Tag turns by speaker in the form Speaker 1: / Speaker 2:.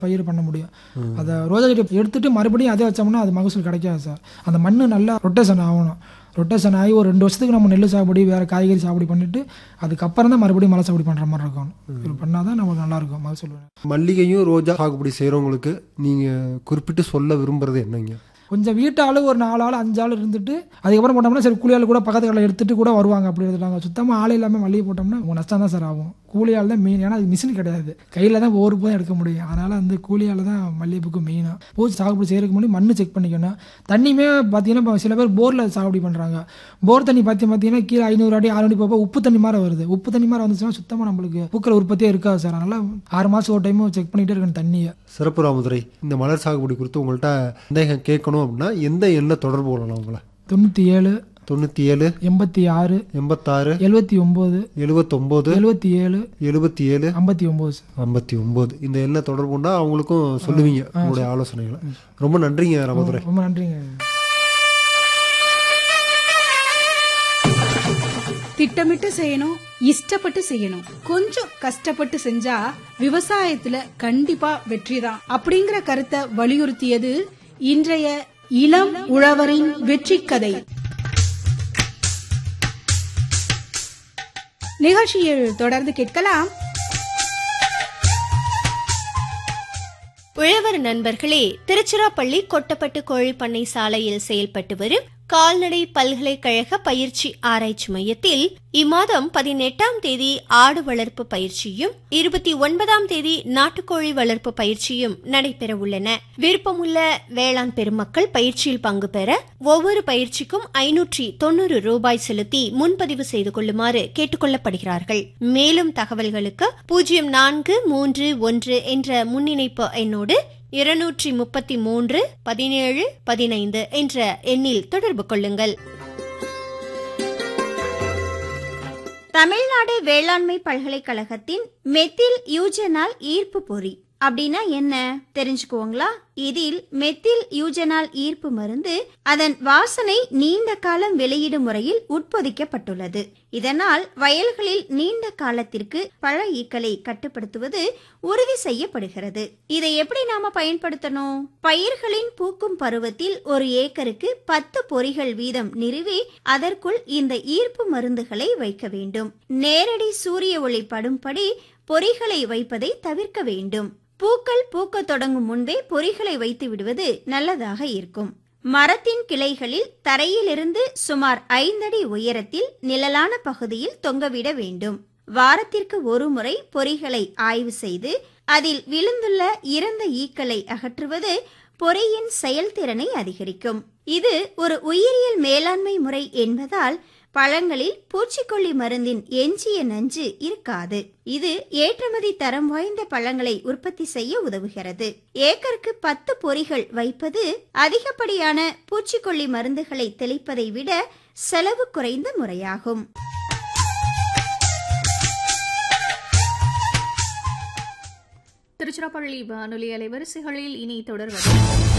Speaker 1: பயிர் பண்ண முடியும் அதை ரோஜா செடி எடுத்துட்டு மறுபடியும் அதே வச்சோம்னா அது மகசூல் கிடைக்காது சார் அந்த மண் நல்லா ரொட்டேஷன் ஆகணும் ரொட்டேஷன் ஆகி ஒரு ரெண்டு வருஷத்துக்கு நம்ம நெல் சாகுபடி வேறு காய்கறி சாகுபடி பண்ணிட்டு அதுக்கப்புறம் தான் மறுபடியும் மலை சாகுபடி பண்ணுற மாதிரி இருக்கும் இது பண்ணால் தான் நமக்கு நல்லாயிருக்கும் மகசூல்
Speaker 2: மல்லிகையும் ரோஜா சாகுபடி செய்கிறவங்களுக்கு நீங்கள் குறிப்பிட்டு சொல்ல விரும்புறது என்னங்க
Speaker 1: கொஞ்சம் வீட்டு ஆளு ஒரு நாலு ஆள் அஞ்சு ஆள் இருந்துட்டு அதுக்கப்புறம் போட்டோம்னா சரி கூலி ஆள் கூட பக்கத்து கடையில் எடுத்துட்டு கூட வருவாங்க அப்படி எடுத்துட்டாங்க சுத்தமாக ஆள் இல்லாமல் மல்லிகை போட்டோம்னா உங்கள் நஷ்டம் தான் சார் ஆகும் கூலி ஆள் தான் மெயின் ஏன்னா அது மிஷின் கிடையாது கையில் தான் ஒவ்வொரு பூவும் எடுக்க முடியும் அதனால் வந்து கூலி ஆள் தான் மல்லிகைப்பூக்கு மெயினாக பூ சாகுபடி செய்யறதுக்கு முன்னாடி மண் செக் பண்ணிக்கணும் தண்ணியுமே பார்த்தீங்கன்னா இப்போ சில பேர் போரில் சாகுபடி பண்ணுறாங்க போர் தண்ணி பார்த்தி பார்த்தீங்கன்னா கீழே ஐநூறு அடி ஆறு அடி போக உப்பு தண்ணி மாதிரி வருது உப்பு தண்ணி மாதிரி வந்துச்சுன்னா சுத்தமாக நம்மளுக்கு பூக்கள் உற்பத்தியே இருக்காது சார் அதனால் ஆறு மாதம் ஒரு டைமும் செக் பண்ணிகிட்டே இருக்கணும் தண்ணியை
Speaker 2: சிறப்பு ராமதுரை இந்த மலர் சாகுபடி குறித்து உங்கள்கிட்ட சந்தேகம் கேட்கணும் அப்படின்னா எந்த எண்ணில் தொடர்பு கொள்ளலாம் உங்களை
Speaker 1: தொண்ணூற்றி ஏழு
Speaker 2: தொண்ணூற்றி ஏழு
Speaker 1: எண்பத்தி ஆறு
Speaker 2: எண்பத்தாறு
Speaker 1: எழுபத்தி ஒம்பது
Speaker 2: எழுபத்தொம்போது
Speaker 1: எழுபத்தி ஏழு
Speaker 2: எழுபத்தி ஏழு
Speaker 1: ஐம்பத்தி ஒம்பது சார்
Speaker 2: ஐம்பத்தி ஒம்பது இந்த எண்ணில் தொடர்பு கொண்டா அவங்களுக்கும் சொல்லுவீங்க உங்களுடைய ஆலோசனைகளை ரொம்ப நன்றிங்க ராமதுரை
Speaker 1: ரொம்ப நன்றிங்க
Speaker 3: திட்டமிட்டு செய்யணும் இஷ்டப்பட்டு செய்யணும் கொஞ்சம் கஷ்டப்பட்டு செஞ்சா விவசாயத்துல கண்டிப்பா வெற்றிதான் அப்படிங்கிற கருத்தை வலியுறுத்தியது இன்றைய இளம் உழவரின் வெற்றி கதை நிகழ்ச்சியில் தொடர்ந்து கேட்கலாம்
Speaker 4: உழவர் நண்பர்களே திருச்சிராப்பள்ளி கொட்டப்பட்டு கோழி பண்ணை சாலையில் செயல்பட்டு வரும் கால்நடை பல்கலைக்கழக பயிற்சி ஆராய்ச்சி மையத்தில் இம்மாதம் பதினெட்டாம் தேதி ஆடு வளர்ப்பு பயிற்சியும் இருபத்தி ஒன்பதாம் தேதி நாட்டுக்கோழி வளர்ப்பு பயிற்சியும் நடைபெற உள்ளன விருப்பமுள்ள வேளாண் பெருமக்கள் பயிற்சியில் பங்கு பெற ஒவ்வொரு பயிற்சிக்கும் ஐநூற்றி தொண்ணூறு ரூபாய் செலுத்தி முன்பதிவு செய்து கொள்ளுமாறு கேட்டுக்கொள்ளப்படுகிறார்கள் மேலும் தகவல்களுக்கு பூஜ்ஜியம் நான்கு மூன்று ஒன்று என்ற முன்னிணைப்பு எண்ணோடு இருநூற்றி முப்பத்தி மூன்று பதினேழு பதினைந்து என்ற எண்ணில் தொடர்பு கொள்ளுங்கள்
Speaker 5: தமிழ்நாடு வேளாண்மை பல்கலைக்கழகத்தின் மெத்தில் யூஜனால் ஈர்ப்பு பொறி அப்படின்னா என்ன தெரிஞ்சுக்குவோங்களா இதில் மெத்தில் யூஜனால் ஈர்ப்பு மருந்து அதன் வாசனை நீண்ட காலம் வெளியிடும் முறையில் உட்பொதிக்கப்பட்டுள்ளது இதனால் வயல்களில் நீண்ட காலத்திற்கு பழ ஈக்களை கட்டுப்படுத்துவது உறுதி செய்யப்படுகிறது இதை எப்படி நாம பயன்படுத்தணும் பயிர்களின் பூக்கும் பருவத்தில் ஒரு ஏக்கருக்கு பத்து பொறிகள் வீதம் நிறுவி அதற்குள் இந்த ஈர்ப்பு மருந்துகளை வைக்க வேண்டும் நேரடி சூரிய ஒளி படும்படி பொறிகளை வைப்பதை தவிர்க்க வேண்டும் பூக்கள் பூக்கத் தொடங்கும் முன்பே பொறிகளை வைத்து விடுவது நல்லதாக இருக்கும் மரத்தின் கிளைகளில் தரையிலிருந்து சுமார் ஐந்தடி உயரத்தில் நிழலான பகுதியில் தொங்கவிட வேண்டும் வாரத்திற்கு ஒரு முறை பொறிகளை ஆய்வு செய்து அதில் விழுந்துள்ள இறந்த ஈக்களை அகற்றுவது பொறியின் செயல்திறனை அதிகரிக்கும் இது ஒரு உயிரியல் மேலாண்மை முறை என்பதால் பழங்களில் பூச்சிக்கொல்லி மருந்தின் எஞ்சிய நஞ்சு இருக்காது இது ஏற்றுமதி தரம் வாய்ந்த பழங்களை உற்பத்தி செய்ய உதவுகிறது ஏக்கருக்கு பத்து பொறிகள் வைப்பது அதிகப்படியான பூச்சிக்கொல்லி மருந்துகளை தெளிப்பதை விட செலவு குறைந்த முறையாகும்
Speaker 6: திருச்சிராப்பள்ளி வானொலி அலைவரிசைகளில் இனி தொடர்வது